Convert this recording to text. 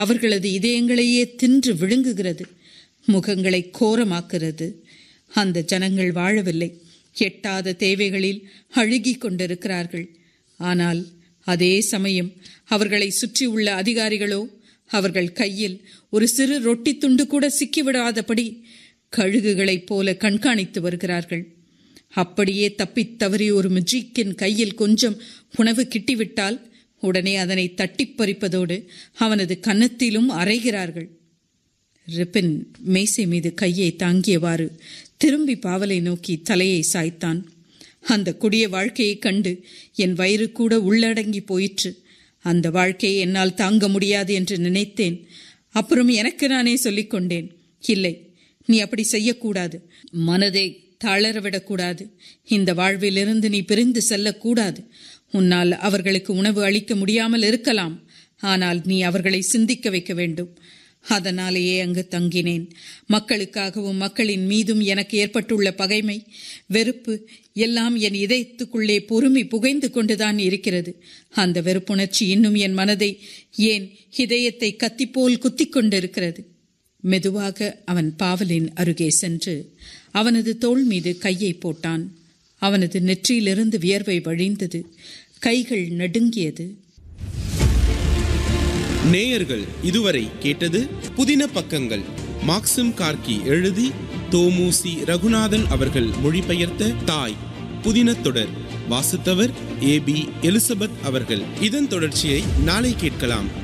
அவர்களது இதயங்களையே தின்று விழுங்குகிறது முகங்களை கோரமாக்குறது அந்த ஜனங்கள் வாழவில்லை எட்டாத தேவைகளில் அழுகிக் கொண்டிருக்கிறார்கள் ஆனால் அதே சமயம் அவர்களை சுற்றியுள்ள அதிகாரிகளோ அவர்கள் கையில் ஒரு சிறு ரொட்டி துண்டு கூட சிக்கிவிடாதபடி கழுகுகளைப் போல கண்காணித்து வருகிறார்கள் அப்படியே தப்பித் தவறி ஒரு மிஜிக்கின் கையில் கொஞ்சம் உணவு கிட்டிவிட்டால் உடனே அதனை தட்டிப் பறிப்பதோடு அவனது கன்னத்திலும் அரைகிறார்கள் ரிப்பின் மேசை மீது கையை தாங்கியவாறு திரும்பி பாவலை நோக்கி தலையை சாய்த்தான் அந்த கொடிய வாழ்க்கையைக் கண்டு என் வயிறு கூட உள்ளடங்கி போயிற்று அந்த வாழ்க்கையை என்னால் தாங்க முடியாது என்று நினைத்தேன் அப்புறம் எனக்கு நானே சொல்லிக் கொண்டேன் இல்லை நீ அப்படி செய்யக்கூடாது மனதை தளரவிடக்கூடாது இந்த வாழ்விலிருந்து நீ பிரிந்து செல்லக்கூடாது உன்னால் அவர்களுக்கு உணவு அளிக்க முடியாமல் இருக்கலாம் ஆனால் நீ அவர்களை சிந்திக்க வைக்க வேண்டும் அதனாலேயே அங்கு தங்கினேன் மக்களுக்காகவும் மக்களின் மீதும் எனக்கு ஏற்பட்டுள்ள பகைமை வெறுப்பு எல்லாம் என் இதயத்துக்குள்ளே பொறுமை புகைந்து கொண்டுதான் இருக்கிறது அந்த வெறுப்புணர்ச்சி இன்னும் என் மனதை ஏன் இதயத்தை கத்திப்போல் குத்திக் கொண்டிருக்கிறது மெதுவாக அவன் பாவலின் அருகே சென்று அவனது தோள் மீது கையை போட்டான் அவனது நெற்றியிலிருந்து வியர்வை வழிந்தது கைகள் நடுங்கியது நேயர்கள் இதுவரை கேட்டது புதின பக்கங்கள் மாக்சிம் கார்கி எழுதி தோமுசி ரகுநாதன் அவர்கள் மொழிபெயர்த்த தாய் புதின தொடர் வாசித்தவர் ஏ பி எலிசபெத் அவர்கள் இதன் தொடர்ச்சியை நாளை கேட்கலாம்